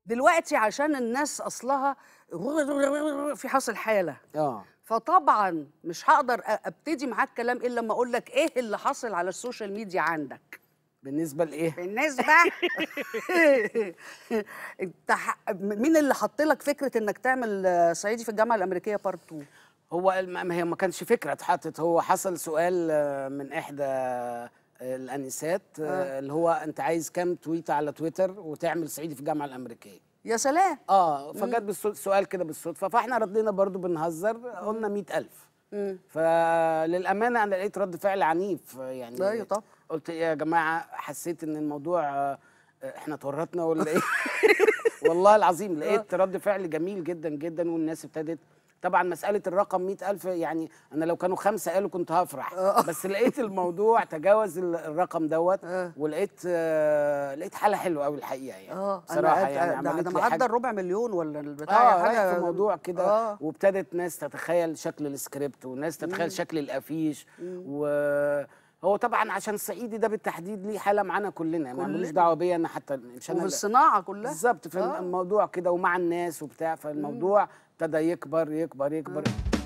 دلوقتي عشان الناس اصلها في حاصل حاله اه فطبعا مش هقدر أ- ابتدي معاك كلام الا لما اقول لك ايه اللي حاصل على السوشيال ميديا عندك بالنسبه لايه بالنسبه انت ح... مين اللي حط لك فكره انك تعمل آه، صعيدي في الجامعه الامريكيه بارت 2 هو الم- ما هي ما كانش فكره اتحطت هو حصل سؤال آه، من احدى آه، الانسات آه، اللي هو انت عايز كام تويته على تويتر وتعمل صعيدي في الجامعه الامريكيه يا سلام اه فجت بالسؤال كده بالصدفه فاحنا ردينا برضو بنهزر قلنا 100000 فللامانه انا لقيت رد فعل عنيف يعني أيوة طبعا. قلت إيه يا جماعه حسيت ان الموضوع آه، احنا اتورطنا ولا ايه والله العظيم لقيت رد فعل جميل جدا جدا والناس ابتدت طبعا مسألة الرقم مئة ألف يعني أنا لو كانوا خمسة قالوا كنت هفرح بس لقيت الموضوع تجاوز ال- الرقم دوت ولقيت آه لقيت حالة حلوة قوي الحقيقة يعني اه بصراحة انا يعني ده, عملت ده لي معدى حاجة الربع مليون ولا البتاع اه حاجه رايح في موضوع كده آه. وابتدت ناس تتخيل شكل السكريبت وناس تتخيل شكل الافيش وهو طبعا عشان الصعيدي ده بالتحديد ليه حاله معانا كلنا يعني ملوش كلنا. دعوه بيا انا حتى مش انا وفي اللي- الصناعه كلها بالظبط في آه. الموضوع كده ومع الناس وبتاع فالموضوع ابتدى يكبر يكبر يكبر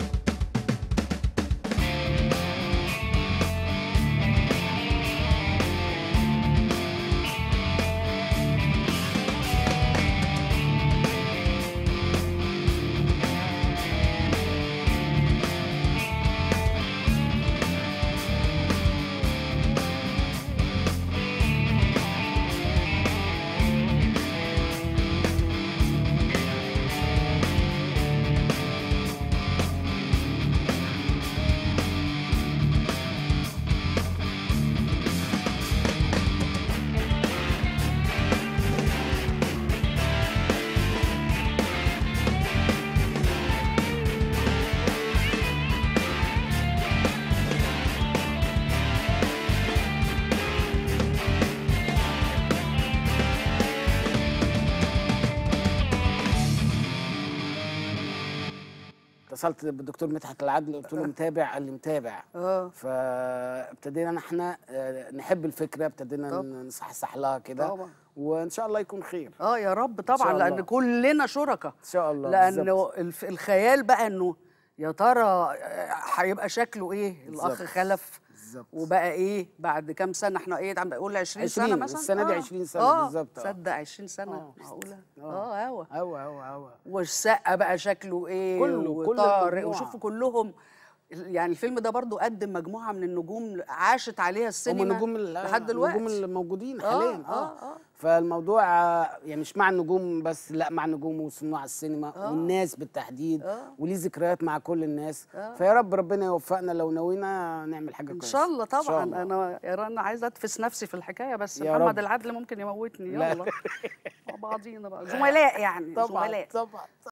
اتصلت بالدكتور مدحت العدل قلت له متابع قال لي متابع اه فابتدينا احنا آه، نحب الفكره ابتدينا طب. نصحصح لها كده طبعا. وان شاء الله يكون خير اه يا رب طبعا شاء الله. لان كلنا شركاء ان شاء الله لانه بالظبط. الف- الخيال بقى انه يا ترى آه، هيبقى شكله ايه الاخ بالظبط. خلف بالظبط. وبقى ايه بعد كام سنه احنا ايه عم بقول 20 سنه 20 مثلا السنة دي آه. 20 سنة آه. بالظبط، آه. تصدق 20 سنه آه. معقوله آه. اه هوا هوا هوا هوا والسقا بقى شكله ايه كله- كل وطارق المجموعة. وشوفوا كلهم يعني الفيلم ده برضو قدم مجموعه من النجوم عاشت عليها السينما هم نجوم ال- لحد دلوقتي النجوم الموجودين آه، حاليا آه، آه. فالموضوع آه، يعني مش مع النجوم بس لا مع النجوم وصناع السينما والناس بالتحديد آه. وليه ذكريات مع كل الناس فيا رب ربنا يوفقنا لو نوينا نعمل حاجه ان كويسه شاء الله إن شاء طبعا الله. انا يا رنا عايزه اتفس نفسي في الحكايه بس يا محمد رب. العدل ممكن يموتني لا. يلا مع بعضينا بقى زملاء يعني طبعا زملاء طبعا